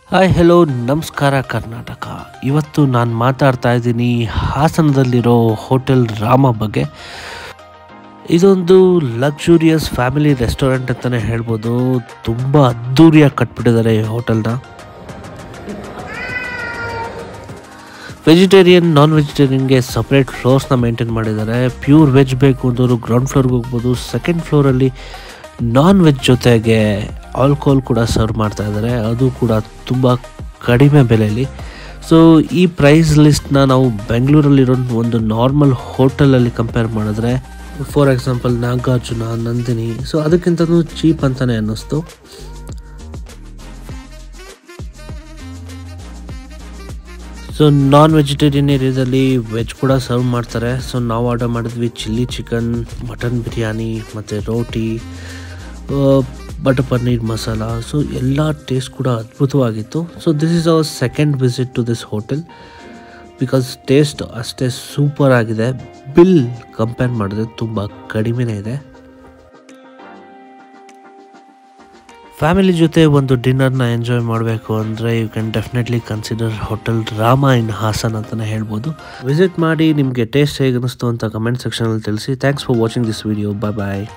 hi hello ನಮಸ್ಕಾರ ಕರ್ನಾಟಕ ಇವತ್ತು ನಾನು ಮಾತಾಡ್ತಾ ಇದ್ದೀನಿ ಹಾಸನದಲ್ಲಿರೋ ಹೋಟೆಲ್ ರಾಮ ಬಗ್ಗೆ ಇದೊಂದು ಲಕ್ಸುರಿಯಸ್ ಫ್ಯಾಮಿಲಿ ರೆಸ್ಟೋರೆಂಟ್ ಅಂತಲೇ ಹೇಳ್ಬೋದು ತುಂಬ ಅದ್ಧೂರಿಯಾಗಿ ಕಟ್ಬಿಟ್ಟಿದ್ದಾರೆ ಈ ಹೋಟೆಲ್ನ ವೆಜಿಟೇರಿಯನ್ ನಾನ್ ವೆಜಿಟೇರಿಯನ್ಗೆ ಸಪ್ರೇಟ್ ಫ್ಲೋರ್ಸ್ನ ಮೇಂಟೈನ್ ಮಾಡಿದ್ದಾರೆ ಪ್ಯೂರ್ ವೆಜ್ ಬೇಕು ಅಂದವರು ಗ್ರೌಂಡ್ ಫ್ಲೋರ್ಗೆ ಹೋಗ್ಬೋದು ಸೆಕೆಂಡ್ ಫ್ಲೋರಲ್ಲಿ ನಾನ್ ವೆಜ್ ಜೊತೆಗೆ ಆಲ್ಕೋಹಾಲ್ ಕೂಡ ಸರ್ವ್ ಮಾಡ್ತಾ ಇದ್ದಾರೆ ಅದು ಕೂಡ ತುಂಬ ಕಡಿಮೆ ಬೆಲೆಯಲ್ಲಿ ಸೊ ಈ ಪ್ರೈಸ್ ಲಿಸ್ಟ್ನ ನಾವು ಬೆಂಗಳೂರಲ್ಲಿರೋ ಒಂದು ನಾರ್ಮಲ್ ಹೋಟೆಲಲ್ಲಿ ಕಂಪೇರ್ ಮಾಡಿದ್ರೆ for example Nagarjuna Nandini so ಅದಕ್ಕಿಂತನೂ ಚೀಪ್ ಅಂತಲೇ ಅನ್ನಿಸ್ತು ಸೊ ನಾನ್ ವೆಜಿಟೇರಿಯನ್ ಏರಿಯಾದಲ್ಲಿ ವೆಜ್ ಕೂಡ ಸರ್ವ್ ಮಾಡ್ತಾರೆ ಸೊ ನಾವು ಆರ್ಡರ್ ಮಾಡಿದ್ವಿ ಚಿಲ್ಲಿ ಚಿಕನ್ ಮಟನ್ ಬಿರಿಯಾನಿ ಮತ್ತು ರೋಟಿ ಬಟರ್ ಪನ್ನೀರ್ ಮಸಾಲ ಸೊ ಎಲ್ಲ ಟೇಸ್ಟ್ ಕೂಡ ಅದ್ಭುತವಾಗಿತ್ತು so this is our second visit to this hotel because taste ಅಷ್ಟೇ ಸೂಪರ್ ಆಗಿದೆ ಬಿಲ್ ಕಂಪೇರ್ ಮಾಡಿದ್ರೆ ತುಂಬ ಕಡಿಮೆನೇ ಇದೆ ಫ್ಯಾಮಿಲಿ ಜೊತೆ ಒಂದು ಡಿನ್ನರ್ನ ಎಂಜಾಯ್ ಮಾಡಬೇಕು ಅಂದರೆ you can definitely consider hotel Rama in Hassan ಅಂತಲೇ ಹೇಳ್ಬೋದು ವಿಸಿಟ್ ಮಾಡಿ ನಿಮಗೆ ಟೇಸ್ಟ್ ಹೇಗೆ ಅನ್ನಿಸ್ತು ಅಂತ ಕಮೆಂಟ್ ಸೆಕ್ಷನಲ್ಲಿ ತಿಳಿಸಿ thanks for watching this video bye bye